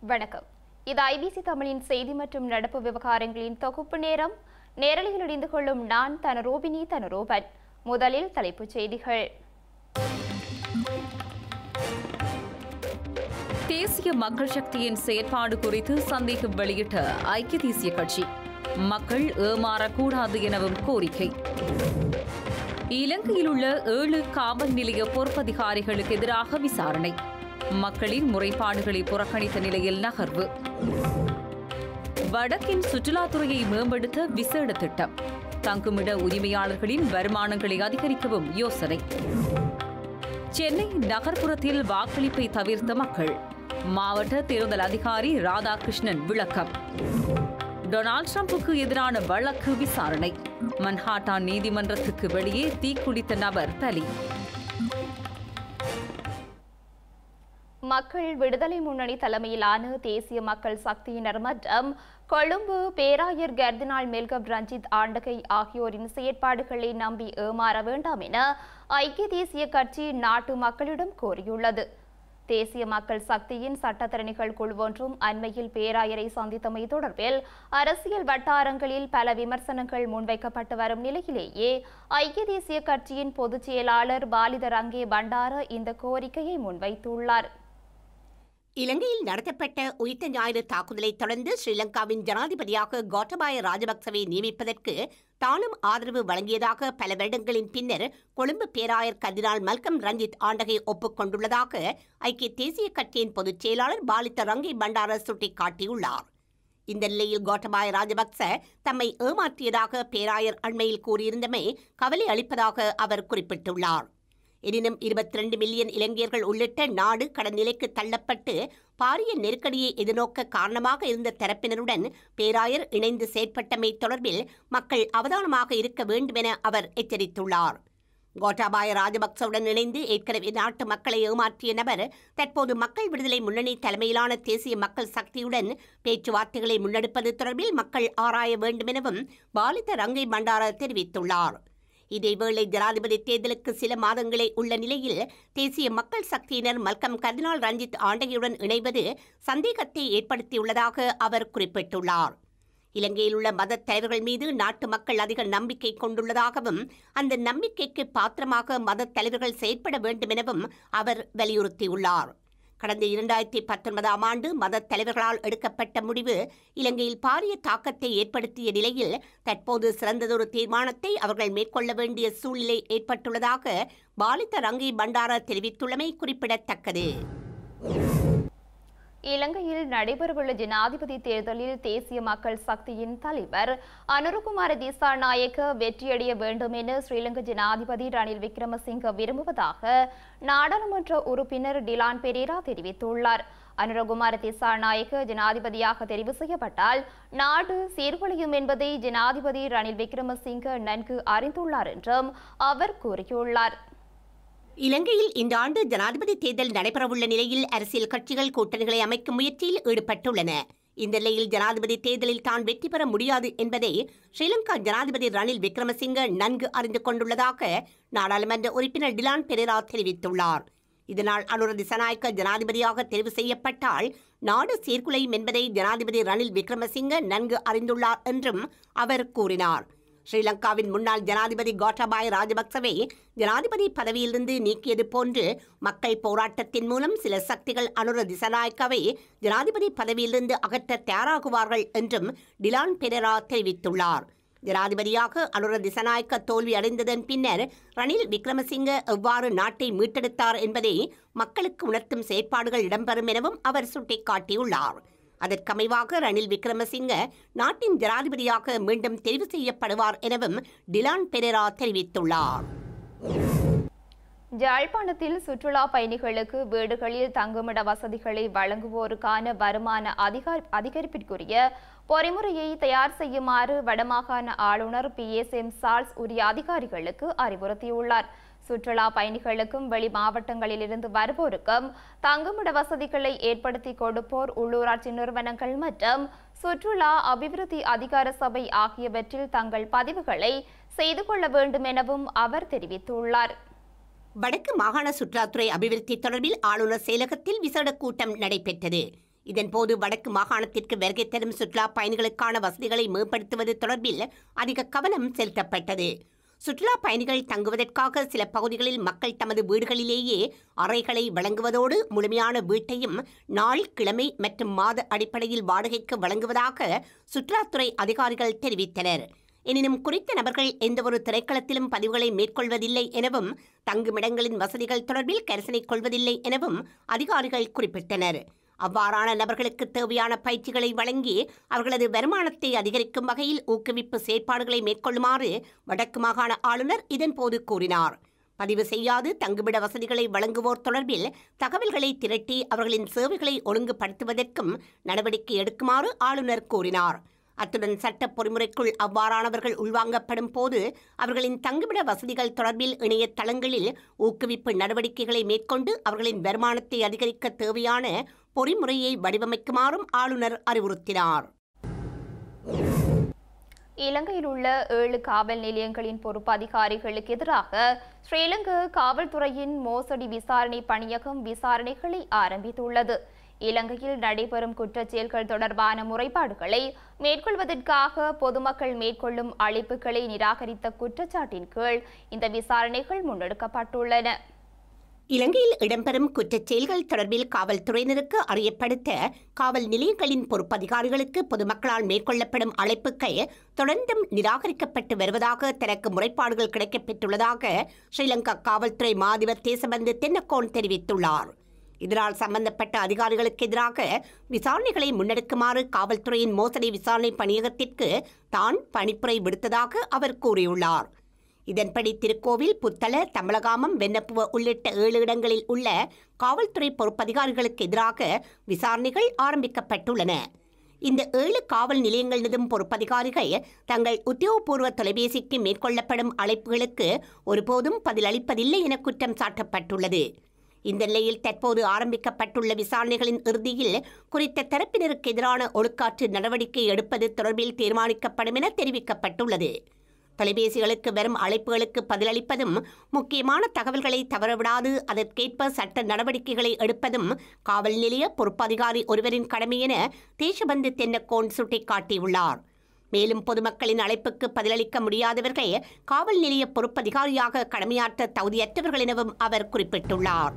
வணக்கம் இது ஐபிசி தமிழின் செய்தி மற்றும் நடப்பு விவகாரங்களின் தொகுப்பு நேரம் நேரலையில் இணைந்து கொள்ளும் நான் தனரூபினி தனரூபன் முதலில் தலைப்புச் செய்திகள் தேசிய மக்கள் சக்தியின் செயற்பாடு குறித்து சந்தேகம் வெளியிட்ட ஐக்கிய தேசிய கட்சி மக்கள் ஏமாறக்கூடாது எனவும் கோரிக்கை இலங்கையில் உள்ள ஏழு காவல் நிலைய பொறுப்பதிகாரிகளுக்கு எதிராக விசாரணை மக்களின் முறைப்பாடுகளை புறக்கணித்த நிலையில் நகர்வு வடக்கின் சுற்றுலாத்துறையை மேம்படுத்த விசேட திட்டம் தங்குமிட உரிமையாளர்களின் வருமானங்களை அதிகரிக்கவும் யோசனை சென்னை நகர்ப்புறத்தில் வாக்களிப்பை தவிர்த்த மக்கள் மாவட்ட தேர்தல் அதிகாரி ராதாகிருஷ்ணன் விளக்கம் டொனால்ட் ட்ரம்புக்கு எதிரான வழக்கு விசாரணை மன்ஹாட்டான் நீதிமன்றத்துக்கு வெளியே தீக்குளித்த நபர் பலி மக்கள் விடுதலை முன்னணி தலைமையிலான தேசிய மக்கள் சக்தியினர் மற்றும் கொழும்பு பேராயர் கர்தினால் மெல்கப் ரஞ்சித் ஆண்டகை ஆகியோரின் செயற்பாடுகளை நம்பி ஏமாற வேண்டாம் என ஐக்கிய தேசிய கட்சி நாட்டு மக்களிடம் கோரியுள்ளது தேசிய மக்கள் சக்தியின் சட்டத்தரணிகள் குழு ஒன்றும் அண்மையில் பேராயரை சந்தித்தமை தொடர்பில் அரசியல் வட்டாரங்களில் பல விமர்சனங்கள் முன்வைக்கப்பட்டு வரும் நிலையிலேயே ஐக்கிய தேசிய கட்சியின் பொதுச் செயலாளர் பாலித ரங்கே பண்டார இந்த கோரிக்கையை முன்வைத்துள்ளார் இலங்கையில் நடத்தப்பட்ட உயிர்த்த ஞாயிறு தாக்குதலை தொடர்ந்து ஸ்ரீலங்காவின் ஜனாதிபதியாக கோட்டபாய ராஜபக்சவை நியமிப்பதற்கு தானும் ஆதரவு வழங்கியதாக பல வருடங்களின் பின்னர் கொழும்பு பேராயர் கர்தினால் மல்கம் ரஞ்சித் ஆண்டகை ஒப்புக்கொண்டுள்ளதாக ஐக்கிய தேசிய கட்சியின் பொதுச் செயலாளர் பாலித்த ரங்கை பண்டார சுட்டிக்காட்டியுள்ளார் இந்த நிலையில் கோட்டபாய ராஜபக்ச தம்மை ஏமாற்றியதாக பேராயர் அண்மையில் கூறியிருந்தமை கவலை அளிப்பதாக அவர் குறிப்பிட்டுள்ளார் எனினும் இருபத்தி ரெண்டு மில்லியன் இளைஞர்கள் உள்ளிட்ட நாடு கடன் நிலைக்கு தள்ளப்பட்டு பாரிய நெருக்கடியை எதிர்நோக்க காரணமாக இருந்த தரப்பினருடன் பேராயர் இணைந்து செயற்பட்டமை தொடர்பில் மக்கள் அவதானமாக இருக்க வேண்டும் என அவர் எச்சரித்துள்ளார் கோட்டாபாய ராஜபக்சவுடன் இணைந்து ஏற்கனவே நாட்டு மக்களை ஏமாற்றிய நபர் தற்போது மக்கள் விடுதலை முன்னணி தலைமையிலான தேசிய மக்கள் சக்தியுடன் பேச்சுவார்த்தைகளை முன்னெடுப்பது தொடர்பில் மக்கள் ஆராய வேண்டும் எனவும் பாலித ரங்கை பண்டார தெரிவித்துள்ளார் இதேவேளை ஜனாதிபதி தேர்தலுக்கு சில மாதங்களே உள்ள நிலையில் தேசிய மக்கள் சக்தியினர் மல்கம் கர்தினால் ரஞ்சித் ஆண்டகையுடன் இணைவது சந்தேகத்தை ஏற்படுத்தியுள்ளதாக அவர் குறிப்பிட்டுள்ளார் இலங்கையில் உள்ள மத தலைவர்கள் மீது நாட்டு மக்கள் அதிக நம்பிக்கை கொண்டுள்ளதாகவும் அந்த நம்பிக்கைக்கு பாத்திரமாக மத தலைவர்கள் செயற்பட வேண்டும் எனவும் அவர் வலியுறுத்தியுள்ளார் கடந்த இரண்டாயிரத்தி பத்தொன்பதாம் ஆண்டு மத தலைவர்களால் எடுக்கப்பட்ட முடிவு இலங்கையில் பாரிய தாக்கத்தை ஏற்படுத்திய நிலையில் தற்போது சிறந்ததொரு தீர்மானத்தை அவர்கள் மேற்கொள்ள வேண்டிய சூழ்நிலை ஏற்பட்டுள்ளதாக பாலித்த ரங்கி பண்டார தெரிவித்துள்ளமை குறிப்பிடத்தக்கது இலங்கையில் நடைபெறவுள்ள ஜனாதிபதி தேர்தலில் தேசிய மக்கள் சக்தியின் தலைவர் அனுரகுமார திசாநாயக்க வெற்றியடைய வேண்டும் என ஸ்ரீலங்கா ஜனாதிபதி ரணில் விக்ரமசிங்க விரும்புவதாக நாடாளுமன்ற உறுப்பினர் டிலான் பெரேரா தெரிவித்துள்ளார் அனுரகுமார திசாநாயக்க ஜனாதிபதியாக தெரிவு செய்யப்பட்டால் நாடு சீர்குலையும் என்பதை ஜனாதிபதி ரணில் விக்ரமசிங்க நன்கு அறிந்துள்ளார் என்றும் அவர் கூறியுள்ளார் இலங்கையில் இந்த ஆண்டு ஜனாதிபதி தேர்தல் நடைபெறவுள்ள நிலையில் அரசியல் கட்சிகள் கூட்டணிகளை அமைக்கும் முயற்சியில் ஈடுபட்டுள்ளன இந்த நிலையில் ஜனாதிபதி தேர்தலில் தான் வெற்றி பெற முடியாது என்பதை ஸ்ரீலங்கா ஜனாதிபதி ரணில் விக்ரமசிங்க நன்கு அறிந்து கொண்டுள்ளதாக நாடாளுமன்ற உறுப்பினர் டிலான் பெரேரா தெரிவித்துள்ளார் இதனால் அனுர திசநாயக்க ஜனாதிபதியாக தெரிவு செய்யப்பட்டால் நாடு சீர்குலையும் என்பதை ஜனாதிபதி ரணில் விக்ரமசிங்க நன்கு அறிந்துள்ளார் என்றும் அவர் கூறினார் ஸ்ரீலங்காவின் முன்னாள் ஜனாதிபதி கோட்டாபாய ராஜபக்சவை ஜனாதிபதி பதவியிலிருந்து நீக்கியது போன்று மக்கள் போராட்டத்தின் மூலம் சில சக்திகள் அனுர திசநாயக்காவை ஜனாதிபதி பதவியிலிருந்து அகற்ற தயாராகுவார்கள் என்றும் டிலான் பெரேரா தெரிவித்துள்ளார் ஜனாதிபதியாக அனுர திசநாயக்க தோல்வி அடைந்ததன் பின்னர் ரணில் விக்ரமசிங்க எவ்வாறு நாட்டை மீட்டெடுத்தார் என்பதை மக்களுக்கு உணர்த்தும் செயற்பாடுகள் இடம்பெறும் எனவும் அவர் சுட்டிக்காட்டியுள்ளார் அதற்கமைவாக ரணில் விக்ரமசிங்க நாட்டின் ஜனாதிபதியாக மீண்டும் தெரிவு செய்யப்படுவார் எனவும் டிலான் பெரேரா தெரிவித்துள்ளார் யாழ்ப்பாணத்தில் சுற்றுலா பயணிகளுக்கு வீடுகளில் தங்குமிட வசதிகளை வழங்குவோருக்கான வருமான அதிகார் அதிகரிப்பிற்குரிய பொறிமுறையை தயார் செய்யுமாறு வடமாகாண ஆளுநர் பி எஸ் எம் சார்ல்ஸ் உரிய அதிகாரிகளுக்கு அறிவுறுத்தியுள்ளார் சுற்றுலா பயணிகளுக்கும் வெளி மாவட்டங்களிலிருந்து வருவோருக்கும் தங்குமிட வசதிகளை ஏற்படுத்தி கொடுப்போர் உள்ளூராட்சி நிறுவனங்கள் மற்றும் சுற்றுலா அபிவிருத்தி அதிகார சபை ஆகியவற்றில் தங்கள் பதிவுகளை செய்து கொள்ள வேண்டும் எனவும் அவர் தெரிவித்துள்ளார் வடக்கு மாகாண சுற்றுலாத்துறை அபிவிருத்தி தொடர்பில் ஆளுநர் செயலகத்தில் விசேட கூட்டம் நடைபெற்றது இதன்போது வடக்கு மாகாணத்திற்கு வருகை தரும் சுற்றுலா பயணிகளுக்கான வசதிகளை மேம்படுத்துவது தொடர்பில் அதிக கவனம் செலுத்தப்பட்டது சுற்றுலா பயணிகள் தங்குவதற்காக சில பகுதிகளில் மக்கள் தமது வீடுகளிலேயே அறைகளை வழங்குவதோடு முழுமையான வீட்டையும் நாள் கிழமை மற்றும் மாத அடிப்படையில் வாடகைக்கு வழங்குவதாக சுற்றுலாத்துறை அதிகாரிகள் தெரிவித்தனர் எனினும் குறித்த நபர்கள் எந்தவொரு திரைக்களத்திலும் பதிவுகளை மேற்கொள்வதில்லை எனவும் தங்குமிடங்களின் வசதிகள் தொடர்பில் கரிசனை கொள்வதில்லை எனவும் அதிகாரிகள் குறிப்பிட்டனர் அவ்வாறான நபர்களுக்கு தேவையான பயிற்சிகளை வழங்கி அவர்களது வருமானத்தை அதிகரிக்கும் வகையில் ஊக்குவிப்பு செயற்பாடுகளை மேற்கொள்ளுமாறு வடக்கு மாகாண ஆளுநர் இதன்போது கூறினார் பதிவு செய்யாது தங்குமிட வசதிகளை வழங்குவோர் தொடர்பில் தகவல்களை திரட்டி அவர்களின் சேவைகளை ஒழுங்குபடுத்துவதற்கும் நடவடிக்கை எடுக்குமாறு ஆளுநர் கூறினார் அத்துடன் சட்ட பொறிமுறைக்குள் அவ்வாறானவர்கள் உள்வாங்கப்படும் போது அவர்களின் தங்குமிட வசதிகள் தொடர்பில் இணையதளங்களில் ஊக்குவிப்பு நடவடிக்கைகளை மேற்கொண்டு அவர்களின் வருமானத்தை அதிகரிக்க தேவையான பொறிமுறையை வடிவமைக்குமாறும் ஆளுநர் அறிவுறுத்தினார் இலங்கையில் உள்ள ஏழு காவல் நிலையங்களின் பொறுப்பு அதிகாரிகளுக்கு எதிராக ஸ்ரீலங்கா காவல்துறையின் மோசடி விசாரணை பணியகம் விசாரணைகளை ஆரம்பித்துள்ளது இலங்கையில் நடைபெறும் குற்றச் செயல்கள் தொடர்பான முறைப்பாடுகளை மேற்கொள்வதற்காக பொதுமக்கள் மேற்கொள்ளும் அழைப்புகளை நிராகரித்த குற்றச்சாட்டின் கீழ் இந்த விசாரணைகள் முன்னெடுக்கப்பட்டுள்ளன இலங்கையில் இடம்பெறும் குற்றச் செயல்கள் தொடர்பில் காவல்துறையினருக்கு அறியப்படுத்த காவல் நிலையங்களின் பொறுப்பதிகாரிகளுக்கு பொதுமக்களால் மேற்கொள்ளப்படும் அழைப்புகள் தொடர்ந்தும் நிராகரிக்கப்பட்டு வருவதாக தனக்கு முறைப்பாடுகள் கிடைக்கப்பெற்றுள்ளதாக ஸ்ரீலங்கா காவல்துறை மாதிபர் தேசபந்து தென்னக்கோன் தெரிவித்துள்ளார் இதனால் சம்பந்தப்பட்ட அதிகாரிகளுக்கு எதிராக விசாரணைகளை முன்னெடுக்குமாறு காவல்துறையின் மோசடி விசாரணை பணியகத்திற்கு தான் பணிப்புரை விடுத்ததாக அவர் கூறியுள்ளார் இதன்படி திருக்கோவில் புத்தள தமிழகாமம் வெண்ணப்புவ உள்ளிட்ட ஏழு இடங்களில் உள்ள காவல்துறை பொறுப்பதிகாரிகளுக்கு எதிராக விசாரணைகள் ஆரம்பிக்கப்பட்டுள்ளன இந்த ஏழு காவல் நிலையங்களிலும் பொறுப்பதிகாரிகள் தங்கள் உத்தியோகபூர்வ தொலைபேசிக்கு மேற்கொள்ளப்படும் அழைப்புகளுக்கு ஒருபோதும் பதிலளிப்பதில்லை என குற்றம் சாட்டப்பட்டுள்ளது இந்த நிலையில் தற்போது ஆரம்பிக்கப்பட்டுள்ள விசாரணைகளின் இறுதியில் குறித்த தரப்பினருக்கு எதிரான ஒழுக்காற்று நடவடிக்கை எடுப்பது தொடர்பில் தீர்மானிக்கப்படும் என தெரிவிக்கப்பட்டுள்ளது தொலைபேசிகளுக்கு வரும் அழைப்புகளுக்கு பதிலளிப்பதும் முக்கியமான தகவல்களை தவறவிடாது அதற்கேற்ப சட்ட நடவடிக்கைகளை எடுப்பதும் காவல் நிலைய பொறுப்பதிகாரி ஒருவரின் கடமை என தேசபந்து தென்னக்கோன் சுட்டிக்காட்டியுள்ளார் மேலும் பொதுமக்களின் அழைப்புக்கு பதிலளிக்க முடியாதவர்கள் காவல் நிலைய பொறுப்பதிகாரியாக கடமையாற்ற தகுதியற்றவர்கள் எனவும் அவர் குறிப்பிட்டுள்ளார்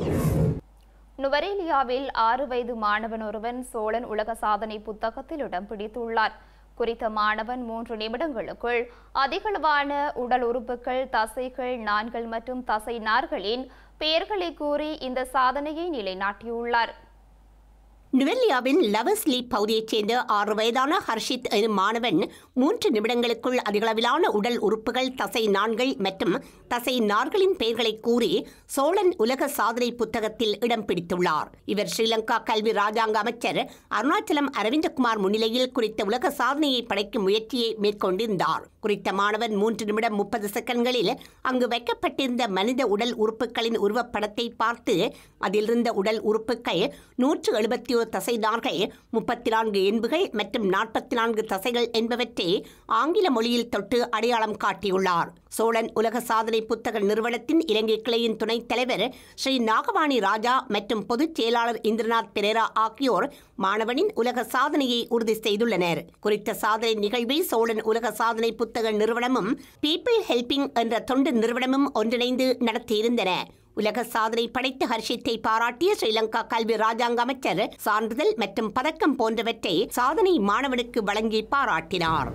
நுவரேலியாவில் ஆறு வயது மாணவன் ஒருவன் சோழன் உலக சாதனை புத்தகத்தில் இடம் பிடித்துள்ளார் குறித்த மாணவன் மூன்று நிமிடங்களுக்குள் அதிகளவான உடல் உறுப்புகள் தசைகள் நான்கள் மற்றும் தசை நார்களின் பெயர்களை கூறி இந்த சாதனையை நிலைநாட்டியுள்ளார் நுவெல்லியாவின் லவஸ்லி பகுதியைச் சேர்ந்த ஆறு வயதான ஹர்ஷித் எனும் மாணவன் மூன்று நிமிடங்களுக்குள் அதிகளவிலான உடல் உறுப்புகள் தசை நான்கள் மற்றும் தசை நார்களின் பெயர்களை கூறி சோழன் உலக சாதனை புத்தகத்தில் இடம் பிடித்துள்ளார் இவர் ஸ்ரீலங்கா கல்வி ராஜாங்க அமைச்சர் அருணாச்சலம் அரவிந்தகுமார் முன்னிலையில் குறித்த உலக சாதனையை படைக்கும் முயற்சியை மேற்கொண்டிருந்தார் குறித்த மாணவன் மூன்று நிமிடம் முப்பது செகண்ட்களில் அங்கு வைக்கப்பட்டிருந்த மனித உடல் உறுப்புகளின் உருவப்படத்தை பார்த்து அதிலிருந்த உடல் உறுப்புகள் நூற்று எழுபத்தி ஒரு தசை நார்கள் முப்பத்தி நான்கு எண்புகள் மற்றும் நாற்பத்தி நான்கு தசைகள் என்பவற்றை ஆங்கில மொழியில் தொட்டு அடையாளம் காட்டியுள்ளார் சோழன் உலக சாதனை புத்தக நிறுவனத்தின் இலங்கை கிளையின் துணைத் தலைவர் ஸ்ரீ நாகவாணி ராஜா மற்றும் பொதுச் செயலாளர் இந்திரநாத் பெரேரா ஆகியோர் மாணவனின் உலக சாதனையை உறுதி செய்துள்ளனர் குறித்த சாதனை நிகழ்வை சோழன் உலக சாதனை புத்தக நிறுவனமும் பீப்பிள் ஹெல்பிங் என்ற தொண்டு நிறுவனமும் ஒன்றிணைந்து நடத்தியிருந்தன உலக சாதனை படைத்த ஹர்ஷித்தை பாராட்டிய ஸ்ரீலங்கா கல்வி ராஜாங்க அமைச்சர் சான்றிதழ் மற்றும் பதக்கம் போன்றவற்றை சாதனை மாணவனுக்கு வழங்கி பாராட்டினார்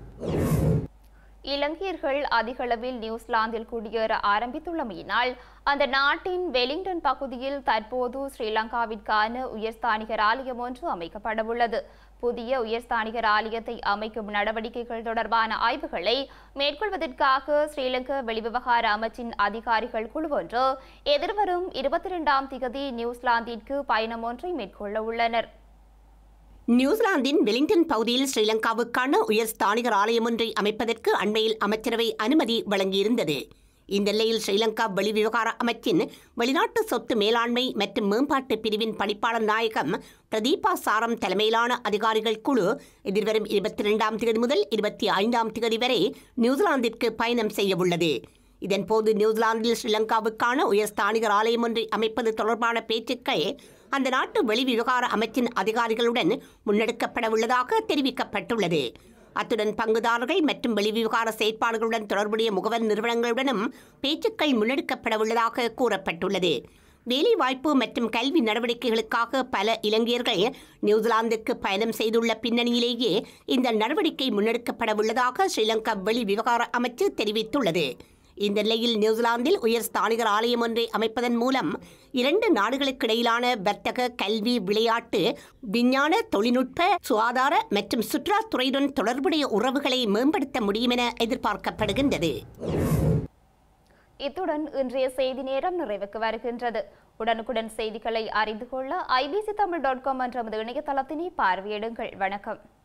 இலங்கையர்கள் அதிகளவில் நியூசிலாந்தில் குடியேற ஆரம்பித்துள்ளமையினால் அந்த நாட்டின் வெலிங்டன் பகுதியில் தற்போது ஸ்ரீலங்காவிற்கான உயர்ஸ்தானிகர் ஆலயம் ஒன்று அமைக்கப்படவுள்ளது புதிய உயர்ஸ்தானிகர் ஆலயத்தை அமைக்கும் நடவடிக்கைகள் தொடர்பான ஆய்வுகளை மேற்கொள்வதற்காக ஸ்ரீலங்கா வெளிவிவகார அமைச்சின் அதிகாரிகள் குழு ஒன்று எதிர்வரும் இருபத்தி இரண்டாம் திகதி நியூசிலாந்திற்கு பயணம் ஒன்றை மேற்கொள்ள உள்ளனர் நியூசிலாந்தின் வெலிங்டன் பகுதியில் ஸ்ரீலங்காவுக்கான உயர் ஸ்தானிகர் ஆலயம் ஒன்றை அமைப்பதற்கு அண்மையில் அமைச்சரவை அனுமதி வழங்கியிருந்தது இந்த நிலையில் ஸ்ரீலங்கா வெளிவிவகார அமைச்சின் வெளிநாட்டு சொத்து மேலாண்மை மற்றும் மேம்பாட்டு பிரிவின் பணிப்பாளர் நாயகம் பிரதீபா சாரம் தலைமையிலான அதிகாரிகள் குழு எதிர்வரும் இருபத்தி இரண்டாம் தேதி முதல் இருபத்தி ஐந்தாம் தேதி வரை நியூசிலாந்திற்கு பயணம் செய்யவுள்ளது இதன்போது நியூசிலாந்தில் ஸ்ரீலங்காவுக்கான உயர் ஸ்தானிகர் ஆலயம் ஒன்றை அமைப்பது தொடர்பான பேச்சுக்கள் அந்த நாட்டு வெளிவிவகார அமைச்சின் அதிகாரிகளுடன் முன்னெடுக்கப்படவுள்ளதாக தெரிவிக்கப்பட்டுள்ளது அத்துடன் பங்குதாரர்கள் மற்றும் வெளிவிவகார செயற்பாடுகளுடன் தொடர்புடைய முகவர் நிறுவனங்களுடனும் பேச்சுக்கள் முன்னெடுக்கப்படவுள்ளதாக கூறப்பட்டுள்ளது வேலைவாய்ப்பு மற்றும் கல்வி நடவடிக்கைகளுக்காக பல இலங்கையர்கள் நியூசிலாந்துக்கு பயணம் செய்துள்ள பின்னணியிலேயே இந்த நடவடிக்கை முன்னெடுக்கப்படவுள்ளதாக ஸ்ரீலங்கா வெளி விவகார அமைச்சு தெரிவித்துள்ளது இந்த நிலையில் நியூசிலாந்தில் உயர் ஸ்தானிகர் ஆலயம் ஒன்றை அமைப்பதன் மூலம் இரண்டு நாடுகளுக்கிடையிலான வர்த்தக கல்வி விளையாட்டு விஞ்ஞான தொழில்நுட்ப சுகாதார மற்றும் சுற்றுலாத்துறையுடன் தொடர்புடைய உறவுகளை மேம்படுத்த முடியும் என எதிர்பார்க்கப்படுகின்றது இத்துடன் இன்றைய செய்தி நேரம் நிறைவுக்கு வருகின்றது உடனுக்குடன் செய்திகளை அறிந்து கொள்ள ஐபிசி தமிழ் டாட் காம் என்ற நமது இணையதளத்தினை பார்வையிடுங்கள் வணக்கம்